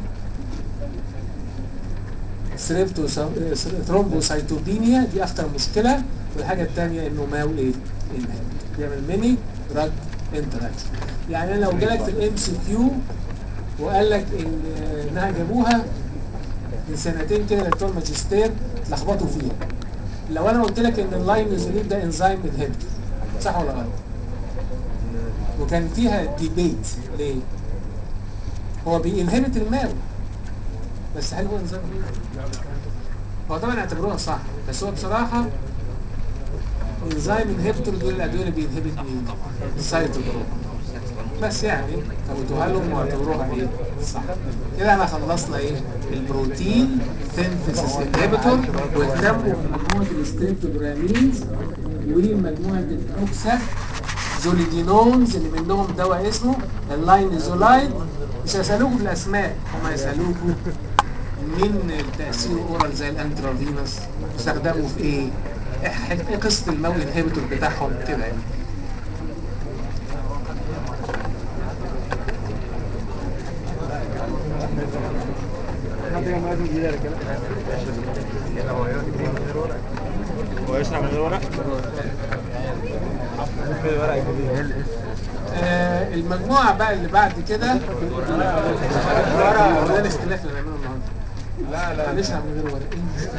سريبتو ثرومبوسايتوبينيا دي اخطر مشكله والحاجه الثانيه انه ماو ايه؟ inhibitor. بيعمل ميني دراج انتراكشن يعني انا لو جالك في الام سي كيو وقال لك ان انها جابوها من سنتين كده بتوع الماجستير اتلخبطوا فيها لو انا قلت لك ان اللاينوزوليد ده انزيم انهبيتور صح ولا غلط؟ وكان فيها ديبيت ليه؟ هو بينهبت الماو بس هل هو انزيم هو طبعا اعتبروها صح بس هو بصراحه انزيم انهبيتور دول الادويه اللي بينهبت مين؟ السيتوكروم بس يعني فوتوها لهم واعتبروها ايه؟ صح كده احنا خلصنا ايه؟ البروتين سينثيسيس انهبيتور واهتموا بمجموعه الستريبتوجرامينز ومجموعه الاوكسا زوليدينونز اللي منهم دواء اسمه اللاينزولايد مش هيسالوكوا بالاسماء هم هيسالوكوا من التاثير اورال زي الانترافينوس استخدموا في ايه؟ ايه إيه قصه المو انهبيتور بتاعهم كده يعني هو يشرح من غير ورق؟ ممكن ورق جديد آه المجموعه بقى اللي بعد كده ورا وده الاختلاف اللي هنعمله النهارده لا لا معلش من غير ورق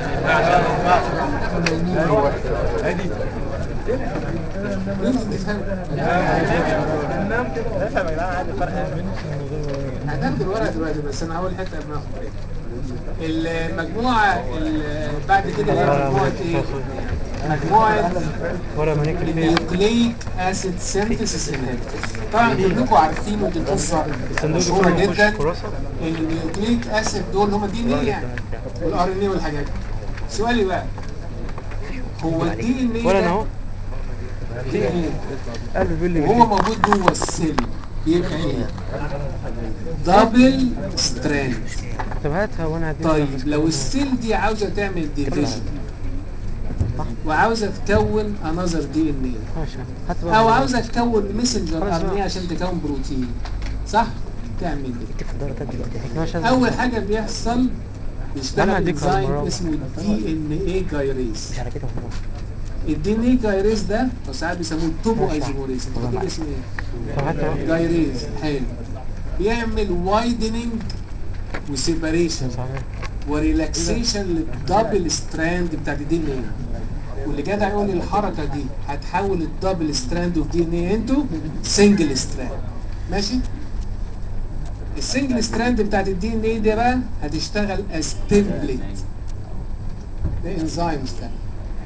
انت تفهم افهم يا جدعان عادي فرق بين هتاخد الورق دلوقتي بس انا هقول حته قبل ما اخد بريك. المجموعه اللي بعد كده اللي هي مجموعه ايه؟ مجموعه النيوكليك اسيد سينثيسيس انهبيتور طبعا كلكم عارفين ودي قصه مشهوره جدا ان النيوكليك اسيد دول هم دي ان ايه يعني والار ان ايه والحاجات دي سؤالي بقى هو الدي ان ايه ولا انا اهو دي ان ايه قلبي بيقول لي وهو موجود جوه السيل بيبقى ايه؟ دبل ستراند طب هاتها وانا هديك طيب لو السيل دي عاوزه تعمل ديفيجن وعاوزه تكون انذر دي ان ايه ماشي هات بقى او عاوزه تكون ميسنجر خلاص ار ان بقى. ايه عشان تكون بروتين صح تعمل ايه في الدورة ده دلوقتي ماشي اول حاجه بيحصل أنا بيشتغل هديك انزيم المرة. اسمه دي ان ايه جايريز مش على كده والله الدي ان ايه جايريز ده وساعات بيسموه التوبو ايزوموريز انت بتقول اسمه ايه طب هات بقى. جايريز حلو بيعمل وايدنينج وسيباريشن صحيح. وريلاكسيشن للدبل ستراند بتاعت الدي ان ايه واللي جدع يقول لي الحركه دي هتحول الدبل ستراند اوف دي ان ايه انتو سنجل ستراند ماشي السنجل ستراند بتاعت الدي ان ايه دي بقى هتشتغل از تمبلت لانزيمز تانية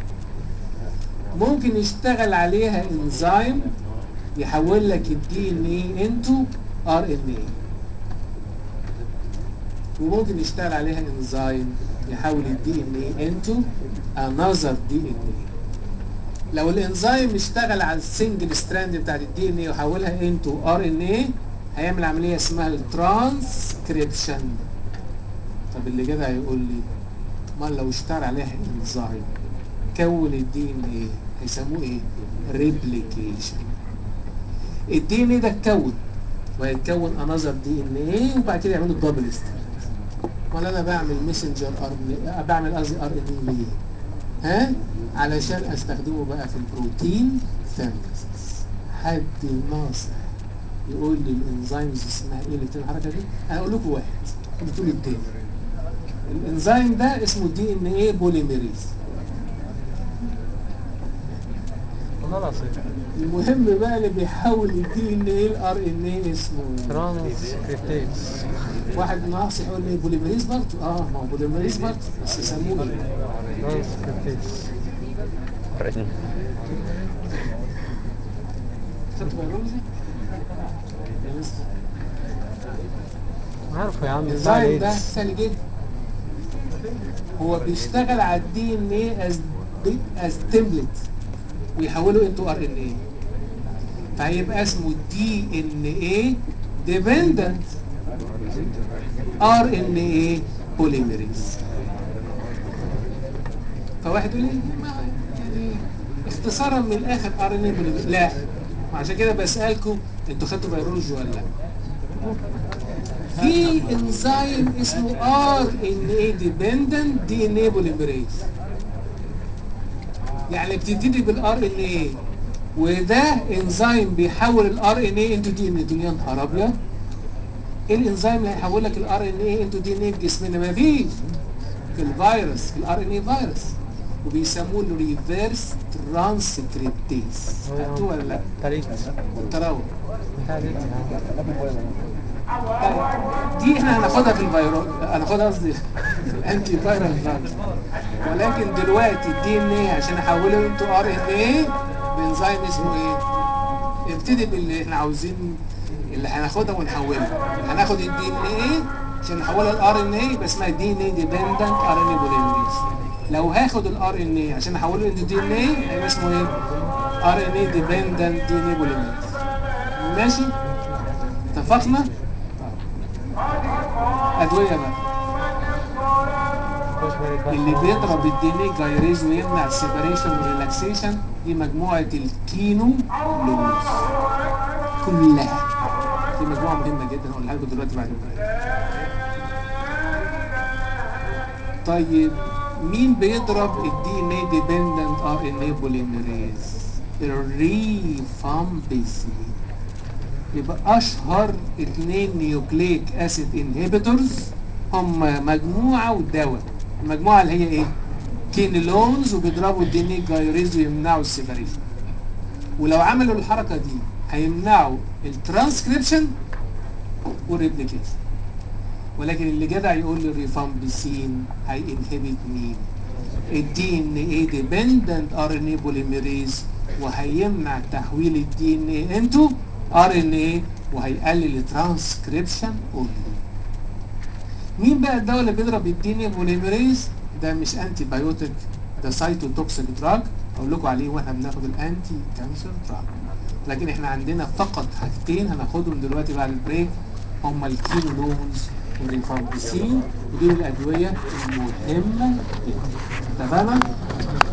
ممكن يشتغل عليها انزيم يحول لك الدي ان ايه انتو ار ان ايه وممكن يشتغل عليها انزيم يحول الدي ان ايه انتو انذر دي ان ايه لو الانزيم اشتغل على السنجل ستراند بتاعت الدي ان ايه وحولها انتو ار ان ايه هيعمل عمليه اسمها الترانسكريبشن طب اللي كده هيقول لي امال لو اشتغل عليها انزيم كون الدي ان ايه هيسموه ايه ريبليكيشن الدي ان ايه ده اتكون وهيتكون انذر دي ان ايه وبعد كده يعملوا دبل ستراند امال انا بعمل ميسنجر ار بعمل قصدي ار ان ايه ليه ها علشان استخدمه بقى في البروتين سينثيسيس حد ناصح يقول لي الانزيمز اسمها ايه اللي بتعمل الحركه دي انا اقول لكم واحد انتوا تقولوا التاني الانزيم ده اسمه دي ان ايه بوليميريز والله العظيم المهم بقى اللي بيحول الدي ان ايه الار ان ايه اسمه ترانسكريبتيز واحد ناقص يقول لي بوليميريز برضه اه ما هو بوليميريز برضه بس يسموه ايه ترانسكريبتيز خدت بيولوجي؟ عارفه يا عم بتاع الانزيم ده الايدز سهل جدا هو بيشتغل على الدي ان ايه از از تمبلت ويحوله انتو ار ان ايه فهيبقى اسمه دي ان ايه ديبندنت ار ان ايه بوليميريز فواحد يقول لي ما يعني اختصارا من الاخر ار ان ايه بوليميريز لا عشان كده بسالكم انتوا خدتوا فيروجي ولا لا في انزيم اسمه ار ان اي ديبندنت دي ان اي بوليميريز يعني بتبتدي بالار ان اي وده انزيم بيحول الار ان اي انتو دي ان اي يا نهار ابيض ايه الانزيم اللي هيحول لك الار ان اي انتو دي ان اي في جسمنا مفيش في الفيروس في الار ان اي فيروس وبيسموه الريفيرس ترانسكريبتيز خدتوه ولا لا؟ تاريخ التراوح تاريخ طيب دي احنا هناخدها في الفيروس هناخدها قصدي في الانتي فايرال دراجز ولكن دلوقتي الدي ان ايه عشان احوله انتو ار ان ايه بانزيم اسمه ايه؟ ابتدي باللي احنا عاوزين اللي هناخدها ونحولها هناخد الدي ان ايه عشان نحولها الار ان ايه يبقى اسمها دي ان ايه ديبندنت ار ان ايه بوليمريز لو هاخد الار ان ايه عشان احوله انتو دي ان ايه هيبقى اسمه ايه؟ ار ان ايه ديبندنت دي ان ايه بوليمريز ماشي؟ اتفقنا؟ ادويه بقى اللي بيضرب الدي ان اي جايريز ويمنع السيبريشن والريلاكسيشن دي مجموعه الكينو لوز كلها دي مجموعه مهمه جدا هقولها لكم دلوقتي بعد البريك طيب مين بيضرب الدي ان اي ديبندنت ار ان اي بوليميريز الريفامبيسين يبقى اشهر اثنين نيوكليك اسيد انهبيتورز هم مجموعه ودواء المجموعه اللي هي ايه كينيلونز وبيضربوا الدي ان اي جايريز ويمنعوا السيبريشن ولو عملوا الحركه دي هيمنعوا الترانسكريبشن والريبليكيشن ولكن اللي جدع يقول لي الريفامبيسين هينهبت مين الدي ان اي ديبندنت ار ان اي بوليميريز وهيمنع تحويل الدي ان اي انتو ار ان اي وهيقلل الترانسكريبشن اونلي مين بقى الدواء اللي بيضرب الدي ان اي بوليميريز ده مش انتي بايوتيك ده سايتوتوكسيك دراج اقول لكم عليه واحنا بناخد الانتي كانسر دراج لكن احنا عندنا فقط حاجتين هناخدهم دلوقتي بعد البريك هما الكينولونز والريفامبيسين ودول الادويه المهمه جدا اتفقنا؟